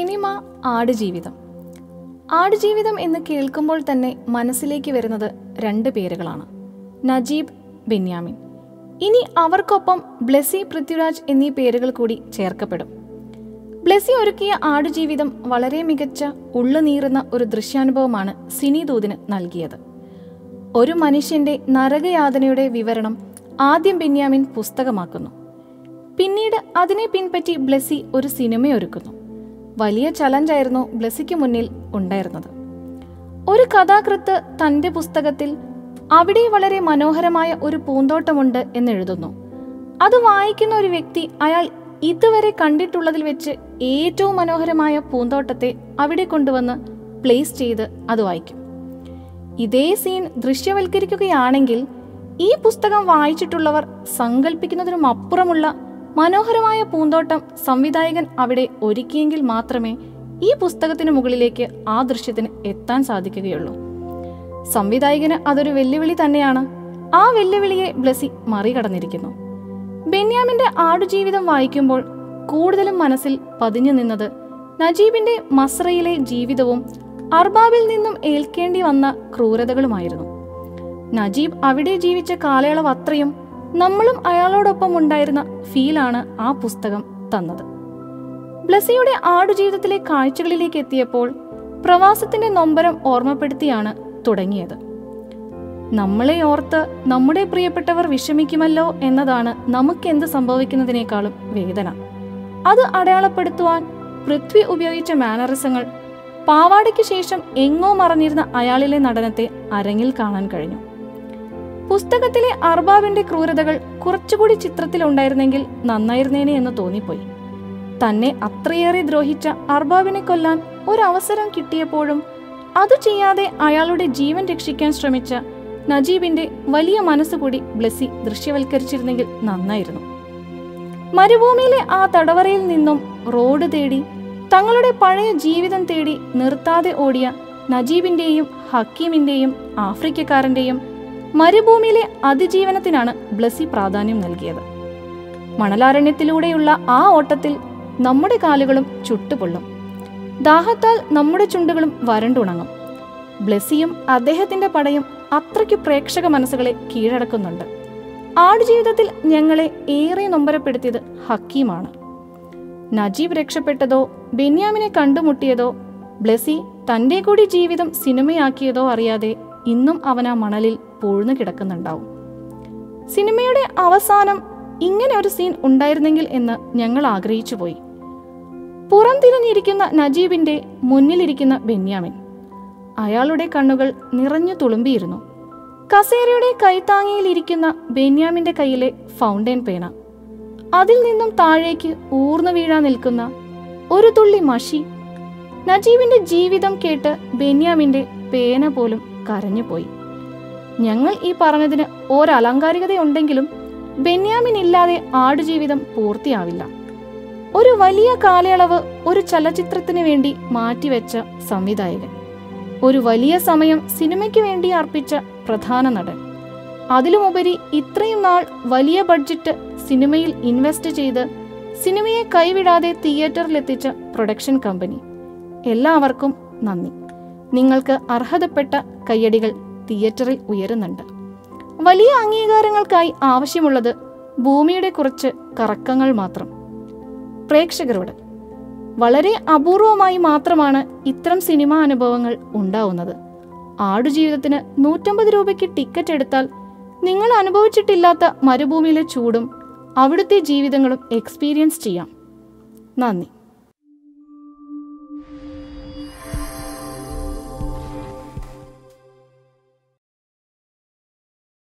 cinema Aadujeevitham Aadujeevitham എന്ന് കേൾക്കുമ്പോൾ തന്നെ മനസ്സിലേക്ക് വരുന്നത് രണ്ട് പേരുകളാണ് നജീബ് ബെന്യാമിൻ ഇനി അവർക്കൊപ്പം ബ്ലെസി പൃഥ്വിരാജ് എന്നീ പേരുകൾ കൂടി ചേർക്കപ്പെടും ബ്ലെസി ഒരുക്കിയ ആടുജീവിതം വളരെ മികച്ച ഉള്ളുനീറുന്ന ഒരു ദൃശ്യാനുഭവമാണ് സിനി ദൂതിന് നൽകിയത് ഒരു മനുഷ്യന്റെ നരകയാതനയുടെ വിവരണം ആദ്യം ബെന്യാമിൻ പുസ്തകമാക്കുന്നു പിന്നീട് അതിനെ പിൻപറ്റി ബ്ലെസി ഒരു സിനിമയൊരുക്കുന്നു വലിയ ചലഞ്ചായിരുന്നു ബ്ലെസിക്ക് മുന്നിൽ ഉണ്ടായിരുന്നത് ഒരു കഥാകൃത്ത് തന്റെ പുസ്തകത്തിൽ അവിടെ വളരെ മനോഹരമായ ഒരു പൂന്തോട്ടമുണ്ട് എന്നെഴുതുന്നു അത് വായിക്കുന്ന ഒരു വ്യക്തി അയാൾ ഇതുവരെ കണ്ടിട്ടുള്ളതിൽ വെച്ച് ഏറ്റവും മനോഹരമായ പൂന്തോട്ടത്തെ അവിടെ കൊണ്ടുവന്ന് പ്ലേസ് ചെയ്ത് അത് വായിക്കും ഇതേ സീൻ ദൃശ്യവൽക്കരിക്കുകയാണെങ്കിൽ ഈ പുസ്തകം വായിച്ചിട്ടുള്ളവർ സങ്കല്പിക്കുന്നതിനും അപ്പുറമുള്ള മനോഹരമായ പൂന്തോട്ടം സംവിധായകൻ അവിടെ ഒരുക്കിയെങ്കിൽ മാത്രമേ ഈ പുസ്തകത്തിന് മുകളിലേക്ക് ആ ദൃശ്യത്തിന് എത്താൻ സാധിക്കുകയുള്ളൂ സംവിധായകന് അതൊരു വെല്ലുവിളി തന്നെയാണ് ആ വെല്ലുവിളിയെ ബ്ലസി മറികടന്നിരിക്കുന്നു ബെന്യാമിന്റെ ആടുജീവിതം വായിക്കുമ്പോൾ കൂടുതലും മനസ്സിൽ പതിഞ്ഞു നിന്നത് നജീബിന്റെ മസ്രയിലെ ജീവിതവും അർബാബിൽ നിന്നും ഏൽക്കേണ്ടി വന്ന ക്രൂരതകളുമായിരുന്നു നജീബ് അവിടെ ജീവിച്ച കാലയളവ് അത്രയും നമ്മളും അയാളോടൊപ്പം ഉണ്ടായിരുന്ന ഫീലാണ് ആ പുസ്തകം തന്നത് ബ്ലസിയുടെ ആടുജീവിതത്തിലെ കാഴ്ചകളിലേക്ക് എത്തിയപ്പോൾ പ്രവാസത്തിന്റെ നൊമ്പരം ഓർമ്മപ്പെടുത്തിയാണ് തുടങ്ങിയത് നമ്മളെ ഓർത്ത് നമ്മുടെ പ്രിയപ്പെട്ടവർ വിഷമിക്കുമല്ലോ എന്നതാണ് നമുക്കെന്ത് സംഭവിക്കുന്നതിനേക്കാളും വേദന അത് അടയാളപ്പെടുത്തുവാൻ പൃഥ്വി ഉപയോഗിച്ച മാനറിസങ്ങൾ പാവാടയ്ക്ക് ശേഷം എങ്ങോ മറഞ്ഞിരുന്ന അയാളിലെ നടനത്തെ അരങ്ങിൽ കാണാൻ കഴിഞ്ഞു പുസ്തകത്തിലെ അർബാബിന്റെ ക്രൂരതകൾ കുറച്ചുകൂടി ചിത്രത്തിലുണ്ടായിരുന്നെങ്കിൽ നന്നായിരുന്നേനെ എന്ന് തോന്നിപ്പോയി തന്നെ അത്രയേറെ ദ്രോഹിച്ച അർബാബിനെ കൊല്ലാൻ ഒരവസരം കിട്ടിയപ്പോഴും അത് ചെയ്യാതെ അയാളുടെ ജീവൻ രക്ഷിക്കാൻ ശ്രമിച്ച നജീബിന്റെ വലിയ മനസ്സുകൂടി ബ്ലെസി ദൃശ്യവൽക്കരിച്ചിരുന്നെങ്കിൽ നന്നായിരുന്നു മരുഭൂമിയിലെ ആ തടവറയിൽ നിന്നും റോഡ് തേടി തങ്ങളുടെ പഴയ ജീവിതം തേടി നിർത്താതെ ഓടിയ നജീബിന്റെയും ഹക്കീമിന്റെയും ആഫ്രിക്കക്കാരന്റെയും മരുഭൂമിയിലെ അതിജീവനത്തിനാണ് ബ്ലസി പ്രാധാന്യം നൽകിയത് മണലാരണ്യത്തിലൂടെയുള്ള ആ ഓട്ടത്തിൽ നമ്മുടെ കാലുകളും ചുട്ടുപൊള്ളും ദാഹത്താൽ നമ്മുടെ ചുണ്ടുകളും വരണ്ടുണങ്ങും ബ്ലെസിയും അദ്ദേഹത്തിന്റെ പടയും അത്രയ്ക്ക് പ്രേക്ഷക മനസ്സുകളെ കീഴടക്കുന്നുണ്ട് ആടുജീവിതത്തിൽ ഞങ്ങളെ ഏറെ നൊമ്പരപ്പെടുത്തിയത് ഹക്കീമാണ് നജീബ് രക്ഷപ്പെട്ടതോ ബെന്യാമിനെ കണ്ടുമുട്ടിയതോ ബ്ലെസി തന്റെ കൂടി ജീവിതം സിനിമയാക്കിയതോ അറിയാതെ ഇന്നും അവൻ ആ മണലിൽ പൂഴ്ന്നു കിടക്കുന്നുണ്ടാവും സിനിമയുടെ അവസാനം ഇങ്ങനെ ഒരു സീൻ ഉണ്ടായിരുന്നെങ്കിൽ എന്ന് ഞങ്ങൾ ആഗ്രഹിച്ചു പോയി പുറംതിരിഞ്ഞിരിക്കുന്ന നജീബിന്റെ മുന്നിലിരിക്കുന്ന ബെന്യാമിൻ അയാളുടെ കണ്ണുകൾ നിറഞ്ഞു തുളുമ്പിയിരുന്നു കസേരയുടെ കൈത്താങ്ങിയിലിരിക്കുന്ന ബെന്യാമിന്റെ കയ്യിലെ ഫൗണ്ടൈൻ പേന അതിൽ നിന്നും താഴേക്ക് ഊർന്നു വീഴാൻ നിൽക്കുന്ന ഒരു തുള്ളി മഷി നജീബിന്റെ ജീവിതം കേട്ട് ബെന്യാമിന്റെ പേന പോലും കരഞ്ഞുപോയി ഞങ്ങൾ ഈ പറഞ്ഞതിന് ഒരലങ്കാരികതയുണ്ടെങ്കിലും ബെന്യാമിൻ ഇല്ലാതെ ആടുജീവിതം പൂർത്തിയാവില്ല ഒരു വലിയ കാലയളവ് ഒരു ചലച്ചിത്രത്തിന് വേണ്ടി മാറ്റിവെച്ച സംവിധായകൻ ഒരു വലിയ സമയം സിനിമയ്ക്ക് വേണ്ടി അർപ്പിച്ച പ്രധാന നടൻ അതിലുമുപരി ഇത്രയും നാൾ വലിയ ബഡ്ജറ്റ് സിനിമയിൽ ഇൻവെസ്റ്റ് ചെയ്ത് സിനിമയെ കൈവിടാതെ തിയേറ്ററിലെത്തിച്ച പ്രൊഡക്ഷൻ കമ്പനി എല്ലാവർക്കും നന്ദി നിങ്ങൾക്ക് അർഹതപ്പെട്ട കയ്യടികൾ തിയേറ്ററിൽ ഉയരുന്നുണ്ട് വലിയ അംഗീകാരങ്ങൾക്കായി ആവശ്യമുള്ളത് ഭൂമിയുടെ കുറച്ച് കറക്കങ്ങൾ മാത്രം പ്രേക്ഷകരോട് വളരെ അപൂർവമായി മാത്രമാണ് ഇത്തരം സിനിമാ അനുഭവങ്ങൾ ഉണ്ടാവുന്നത് ആടുജീവിതത്തിന് നൂറ്റമ്പത് രൂപയ്ക്ക് ടിക്കറ്റ് എടുത്താൽ നിങ്ങൾ അനുഭവിച്ചിട്ടില്ലാത്ത മരുഭൂമിയിലെ ചൂടും അവിടുത്തെ ജീവിതങ്ങളും എക്സ്പീരിയൻസ് ചെയ്യാം നന്ദി